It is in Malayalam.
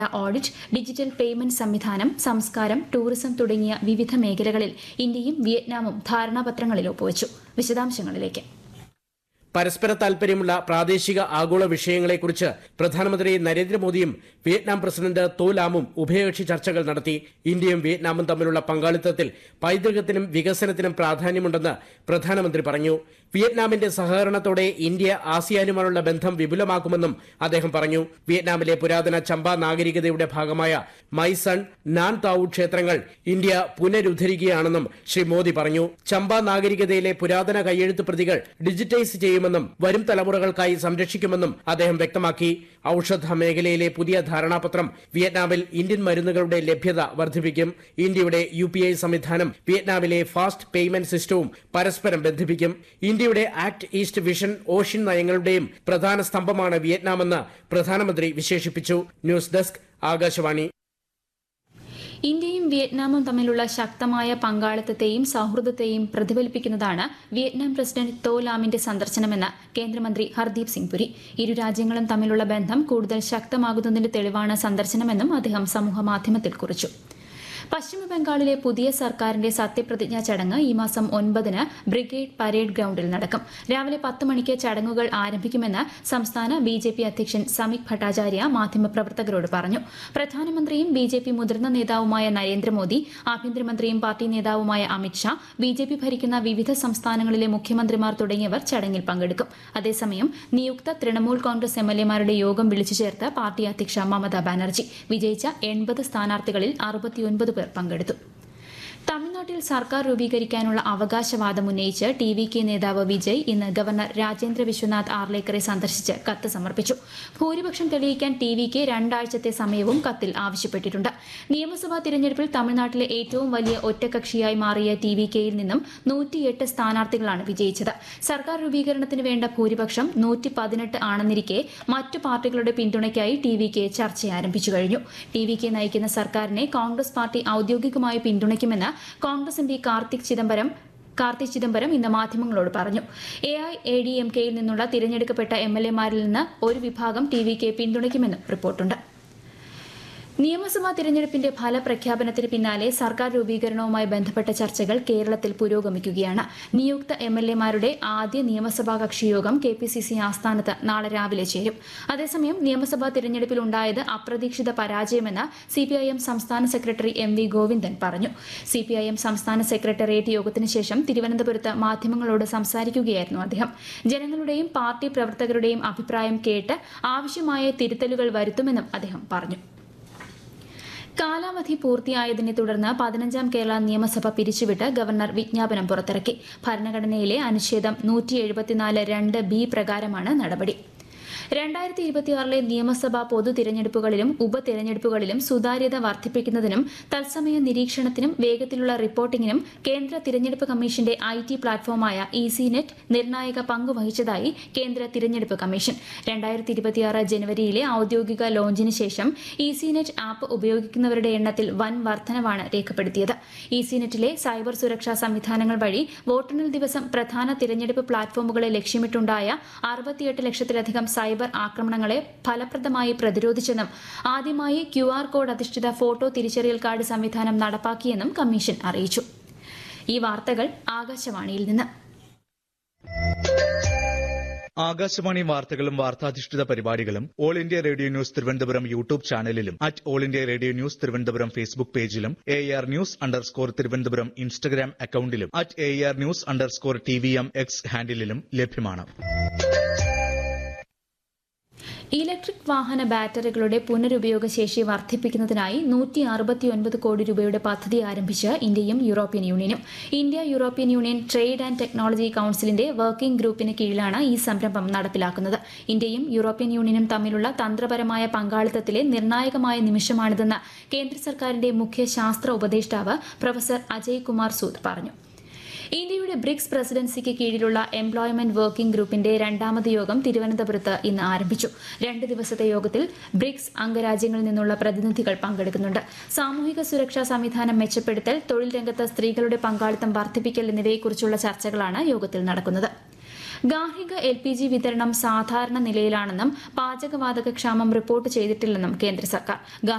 ഓഡിറ്റ് ഡിജിറ്റൽ പേയ്മെന്റ് സംവിധാനം സംസ്കാരം ടൂറിസം തുടങ്ങിയ വിവിധ മേഖലകളിൽ ഇന്ത്യയും വിയറ്റ്നാമും ധാരണാപത്രങ്ങളിൽ ഒപ്പുവച്ചു വിശദാംശങ്ങളിലേക്ക് പരസ്പര താൽപര്യമുള്ള പ്രാദേശിക ആഗോള വിഷയങ്ങളെക്കുറിച്ച് പ്രധാനമന്ത്രി നരേന്ദ്രമോദിയും വിയറ്റ്നാം പ്രസിഡന്റ് തോ ലാമും ഉഭയകക്ഷി ചർച്ചകൾ നടത്തി ഇന്ത്യയും വിയറ്റ്നാമും തമ്മിലുള്ള പങ്കാളിത്തത്തിൽ പൈതൃകത്തിനും വികസനത്തിനും പ്രാധാന്യമുണ്ടെന്ന് പ്രധാനമന്ത്രി പറഞ്ഞു വിയറ്റ്നാമിന്റെ സഹകരണത്തോടെ ഇന്ത്യ ആസിയാനുമായുള്ള ബന്ധം വിപുലമാക്കുമെന്നും അദ്ദേഹം പറഞ്ഞു വിയറ്റ്നാമിലെ പുരാതന ചമ്പ നാഗരികതയുടെ ഭാഗമായ മൈസൺ നാൻ താവു ക്ഷേത്രങ്ങൾ ഇന്ത്യ പുനരുദ്ധരിക്കുകയാണെന്നും ശ്രീ മോദി പറഞ്ഞു ചമ്പ നാഗരികതയിലെ പുരാതന കയ്യെഴുത്ത് പ്രതികൾ ഡിജിറ്റൈസ് ചെയ്യുമെന്നും വരും തലമുറകൾക്കായി സംരക്ഷിക്കുമെന്നും അദ്ദേഹം വ്യക്തമാക്കി ഔഷധ മേഖലയിലെ പുതിയ ധാരണാപത്രം വിയറ്റ്നാമിൽ ഇന്ത്യൻ മരുന്നുകളുടെ ലഭ്യത വർദ്ധിപ്പിക്കും ഇന്ത്യയുടെ യു സംവിധാനം വിയറ്റ്നാമിലെ ഫാസ്റ്റ് പേയ്മെന്റ് സിസ്റ്റവും പരസ്പരം ബന്ധിപ്പിക്കും ഇന്ത്യയുടെ ആക്ട് ഈസ്റ്റ് വിഷൻ ഓഷ്യൻ നയങ്ങളുടെയും പ്രധാന സ്തംഭമാണ് വിയറ്റ്നാമെന്ന് പ്രധാനമന്ത്രി വിശേഷിപ്പിച്ചു ന്യൂസ് ഡെസ്ക് ആകാശവാണി ഇന്ത്യയും വിയറ്റ്നാമും തമ്മിലുള്ള ശക്തമായ പങ്കാളിത്തത്തെയും സൌഹൃദത്തെയും പ്രതിഫലിപ്പിക്കുന്നതാണ് വിയറ്റ്നാം പ്രസിഡന്റ് തോ ലാമിന്റെ സന്ദർശനമെന്ന് കേന്ദ്രമന്ത്രി ഹർദീപ് സിംഗ് പുരി ഇരു രാജ്യങ്ങളും തമ്മിലുള്ള ബന്ധം കൂടുതൽ ശക്തമാകുന്നതിന്റെ തെളിവാണ് സന്ദർശനമെന്നും അദ്ദേഹം സമൂഹമാധ്യമത്തിൽ കുറിച്ചു പശ്ചിമ ബംഗാളിലെ പുതിയ സർക്കാരിന്റെ സത്യപ്രതിജ്ഞാ ചടങ്ങ് ഈ മാസം ഒൻപതിന് ബ്രിഗേഡ് പരേഡ് ഗ്രൌണ്ടിൽ നടക്കും രാവിലെ പത്ത് മണിക്ക് ചടങ്ങുകൾ ആരംഭിക്കുമെന്ന് സംസ്ഥാന ബി ജെ പി അധ്യക്ഷൻ സമീക് ഭട്ടാചാര്യ മാധ്യമപ്രവർത്തകരോട് പറഞ്ഞു പ്രധാനമന്ത്രിയും ബി ജെ പി മുതിർന്ന നേതാവുമായ നരേന്ദ്രമോദി ആഭ്യന്തരമന്ത്രിയും പാർട്ടി നേതാവുമായ അമിത്ഷാ ബി ജെ പി ഭരിക്കുന്ന വിവിധ സംസ്ഥാനങ്ങളിലെ മുഖ്യമന്ത്രിമാർ തുടങ്ങിയവർ ചടങ്ങിൽ പങ്കെടുക്കും അതേസമയം നിയുക്ത തൃണമൂൽ കോൺഗ്രസ് എം എൽ എമാരുടെ യോഗം വിളിച്ചു ചേർത്ത് പാർട്ടി അധ്യക്ഷ മമതാ ബാനർജി വിജയിച്ച എൺപത് സ്ഥാനാർത്ഥികളിൽ അറുപത്തിയൊൻപത് പേർ പങ്കെടുത്തു തമിഴ്നാട്ടിൽ സർക്കാർ രൂപീകരിക്കാനുള്ള അവകാശവാദം ഉന്നയിച്ച് ടി വി കെ നേതാവ് വിജയ് ഇന്ന് ഗവർണർ രാജേന്ദ്ര വിശ്വനാഥ് ആർലേക്കറെ സന്ദർശിച്ച് കത്ത് സമർപ്പിച്ചു ഭൂരിപക്ഷം തെളിയിക്കാൻ ടി വി കെ രണ്ടാഴ്ചത്തെ സമയവും കത്തിൽ ആവശ്യപ്പെട്ടിട്ടുണ്ട് നിയമസഭാ തിരഞ്ഞെടുപ്പിൽ തമിഴ്നാട്ടിലെ ഏറ്റവും വലിയ ഒറ്റകക്ഷിയായി മാറിയ ടി വി കെയിൽ നിന്നും നൂറ്റിയെട്ട് സ്ഥാനാർത്ഥികളാണ് വിജയിച്ചത് സർക്കാർ രൂപീകരണത്തിന് വേണ്ട ഭൂരിപക്ഷം നൂറ്റി പതിനെട്ട് ആണെന്നിരിക്കെ മറ്റു പാർട്ടികളുടെ പിന്തുണയ്ക്കായി ടി വി കെ ചർച്ച ആരംഭിച്ചു കഴിഞ്ഞു ടി വി കെ നയിക്കുന്ന സർക്കാരിനെ കോൺഗ്രസ് പാർട്ടി ഔദ്യോഗികമായി പിന്തുണയ്ക്കുമെന്ന് Congress M P Karthik Chidambaram Karthik Chidambaram ഇന്ന് മാധ്യമങ്ങളോട് പറഞ്ഞു A I A D M കെയിൽ നിന്നുള്ള തിരഞ്ഞെടുക്കപ്പെട്ട എം എൽ എമാരിൽ നിന്ന് ഒരു വിഭാഗം ടി വി കെ പിന്തുണയ്ക്കുമെന്നും റിപ്പോർട്ടുണ്ട് നിയമസഭാ തിരഞ്ഞെടുപ്പിന്റെ ഫലപ്രഖ്യാപനത്തിന് പിന്നാലെ സർക്കാർ രൂപീകരണവുമായി ബന്ധപ്പെട്ട ചർച്ചകൾ കേരളത്തിൽ പുരോഗമിക്കുകയാണ് നിയുക്ത എം എൽ എമാരുടെ ആദ്യ നിയമസഭാ കക്ഷിയോഗം കെ പി സി സി ആസ്ഥാനത്ത് നാളെ രാവിലെ ചേരും അതേസമയം നിയമസഭാ തിരഞ്ഞെടുപ്പിൽ ഉണ്ടായത് അപ്രതീക്ഷിത പരാജയമെന്ന് സിപിഐഎം സംസ്ഥാന സെക്രട്ടറി എം വി ഗോവിന്ദൻ പറഞ്ഞു സിപിഐഎം സംസ്ഥാന സെക്രട്ടേറിയറ്റ് യോഗത്തിന് ശേഷം തിരുവനന്തപുരത്ത് മാധ്യമങ്ങളോട് സംസാരിക്കുകയായിരുന്നു അദ്ദേഹം ജനങ്ങളുടെയും പാർട്ടി പ്രവർത്തകരുടെയും അഭിപ്രായം കേട്ട് ആവശ്യമായ തിരുത്തലുകൾ വരുത്തുമെന്നും അദ്ദേഹം പറഞ്ഞു കാലാവധി പൂർത്തിയായതിനെ തുടർന്ന് പതിനഞ്ചാം കേരള നിയമസഭ പിരിച്ചുവിട്ട് ഗവർണർ വിജ്ഞാപനം പുറത്തിറക്കി ഭരണഘടനയിലെ അനുച്ഛേദം നൂറ്റി എഴുപത്തിനാല് രണ്ട് ബി പ്രകാരമാണ് നടപടി രണ്ടായിരത്തി ഇരുപത്തിയാറിലെ നിയമസഭാ പൊതു തിരഞ്ഞെടുപ്പുകളിലും ഉപതിരഞ്ഞെടുപ്പുകളിലും സുതാര്യത വർദ്ധിപ്പിക്കുന്നതിനും തത്സമയ നിരീക്ഷണത്തിനും വേഗത്തിലുള്ള റിപ്പോർട്ടിംഗിനും കേന്ദ്ര തിരഞ്ഞെടുപ്പ് കമ്മീഷന്റെ ഐ ടി പ്ലാറ്റ്ഫോമായ ഇസി നെറ്റ് നിർണായക പങ്കുവഹിച്ചതായി കേന്ദ്ര തിരഞ്ഞെടുപ്പ് കമ്മീഷൻ രണ്ടായിരത്തി ഇരുപത്തിയാറ് ജനുവരിയിലെ ഔദ്യോഗിക ലോഞ്ചിന് ശേഷം ഇസി നെറ്റ് ആപ്പ് ഉപയോഗിക്കുന്നവരുടെ എണ്ണത്തിൽ വൻ വർധനവാണ് രേഖപ്പെടുത്തിയത് ഇസി നെറ്റിലെ സൈബർ സുരക്ഷാ സംവിധാനങ്ങൾ വഴി വോട്ടെണ്ണൽ ദിവസം പ്രധാന തിരഞ്ഞെടുപ്പ് പ്ലാറ്റ്ഫോമുകളെ ലക്ഷ്യമിട്ടുണ്ടായ അറുപത്തിയെട്ട് ലക്ഷത്തിലധികം സൈബർ ആക്രമണങ്ങളെ ഫലപ്രദമായി പ്രതിരോധിച്ചെന്നും ആദ്യമായി ക്യു ആർ കോഡ് അധിഷ്ഠിത ഫോട്ടോ തിരിച്ചറിയൽ കാർഡ് സംവിധാനം നടപ്പാക്കിയെന്നും കമ്മീഷൻ അറിയിച്ചു ഈ വാർത്തകൾ ആകാശവാണിയിൽ നിന്ന് ആകാശവാണി വാർത്തകളും വാർത്താധിഷ്ഠിത പരിപാടികളും all India radio news Thiruvananthapuram YouTube ചാനലിലും at all India radio news Thiruvananthapuram Facebook പേജിലും A R news underscore Thiruvananthapuram Instagram അക്കൌണ്ടിലും at A R news underscore T V M X ഹാൻഡിലും ലഭ്യമാണ് ഇലക്ട്രിക് വാഹന ബാറ്ററികളുടെ പുനരുപയോഗ ശേഷി വർദ്ധിപ്പിക്കുന്നതിനായി നൂറ്റി അറുപത്തിയൊൻപത് കോടി രൂപയുടെ പദ്ധതി ആരംഭിച്ച് ഇന്ത്യയും യൂറോപ്യൻ യൂണിയനും India European Union trade and technology കൌൺസിലിന്റെ വർക്കിംഗ് ഗ്രൂപ്പിന് കീഴിലാണ് ഈ സംരംഭം നടപ്പിലാക്കുന്നത് ഇന്ത്യയും യൂറോപ്യൻ യൂണിയനും തമ്മിലുള്ള തന്ത്രപരമായ പങ്കാളിത്തത്തിലെ നിർണായകമായ നിമിഷമാണിതെന്ന് കേന്ദ്ര സർക്കാരിന്റെ മുഖ്യ ശാസ്ത്ര ഉപദേഷ്ടാവ് പ്രൊഫസർ അജയ് കുമാർ സൂദ് പറഞ്ഞു ഇന്ത്യയുടെ ബ്രിക്സ് പ്രസിഡൻസിക്ക് കീഴിലുള്ള എംപ്ലോയ്മെന്റ് വർക്കിംഗ് ഗ്രൂപ്പിന്റെ രണ്ടാമത് യോഗം തിരുവനന്തപുരത്ത് ഇന്ന് ആരംഭിച്ചു രണ്ട് ദിവസത്തെ യോഗത്തിൽ ബ്രിക്സ് അംഗരാജ്യങ്ങളിൽ നിന്നുള്ള പ്രതിനിധികൾ പങ്കെടുക്കുന്നുണ്ട് സാമൂഹിക സുരക്ഷാ സംവിധാനം മെച്ചപ്പെടുത്തൽ തൊഴിൽ രംഗത്ത് സ്ത്രീകളുടെ പങ്കാളിത്തം വർദ്ധിപ്പിക്കൽ എന്നിവയെക്കുറിച്ചുള്ള ചർച്ചകളാണ് യോഗത്തിൽ നടക്കുന്നത് ഗാർഹിക എൽ പി ജി വിതരണം സാധാരണ നിലയിലാണെന്നും പാചകവാതക ക്ഷാമം റിപ്പോർട്ട് ചെയ്തിട്ടില്ലെന്നും കേന്ദ്ര സർക്കാർ